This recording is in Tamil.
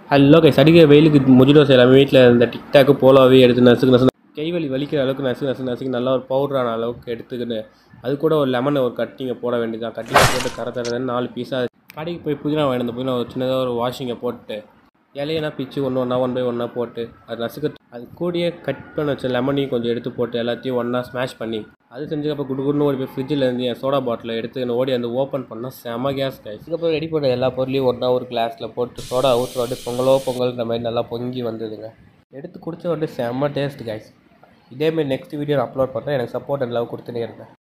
ஹலோ கைஸ் அடிக்கிற வெயிலுக்கு மொஜிடோ செய்யலாம் வீட்டில் இந்த டிக்டாக்கு போலாவே எடுத்து நசுக்கு நசு கை வலி வலிக்கிற அளவுக்கு நசுக்கு நசு நசுக்கு நல்லா ஒரு பவுடரான அளவுக்கு எடுத்துக்கின்னு அது கூட ஒரு லெமனை ஒரு கட்டிங்கை போட வேண்டியதான் கட்டிங்கை போட்டு கரை தரதுன்னு நாலு பீஸாக கடைக்கு போய் புதினா வாங்கிட்டு வந்து புதினா ஒரு சின்னதாக ஒரு வாஷிங்கை போட்டு இலையெல்லாம் பிச்சு ஒன்று ஒன்றா ஒன் பை ஒன்றா போட்டு அது நசுக்க அது கூடயே கட் பண்ண வச்ச லெமனையும் கொஞ்சம் எடுத்து போட்டு எல்லாத்தையும் ஒன்றா ஸ்மாஷ் பண்ணி அது செஞ்சதுக்கப்புறம் குடு குடுன்னு ஓடி போய் ஃப்ரிட்ஜில் இருந்து என் சோடா பாட்டிலை எடுத்து ஓடி அந்த ஓப்பன் பண்ணால் செம கேஸ் கைஸ் இதுக்கப்புறம் ரெடி பண்ண எல்லா பொருளையும் ஒன்றா ஒரு கிளாஸில் போட்டு சோடா ஊற்ற வாட்டி பொங்கலோ பொங்கல்ன்ற மாதிரி நல்லா பொங்கி வந்ததுங்க எடுத்து குடிச்ச வாட்டி செம்ம டேஸ்ட் கைஸ் இதேமாரி நெக்ஸ்ட் வீடியோ அப்லோட் பண்ணுறேன் எனக்கு சப்போர்ட் அண்ட் லவ் கொடுத்துட்டே இருந்தேன்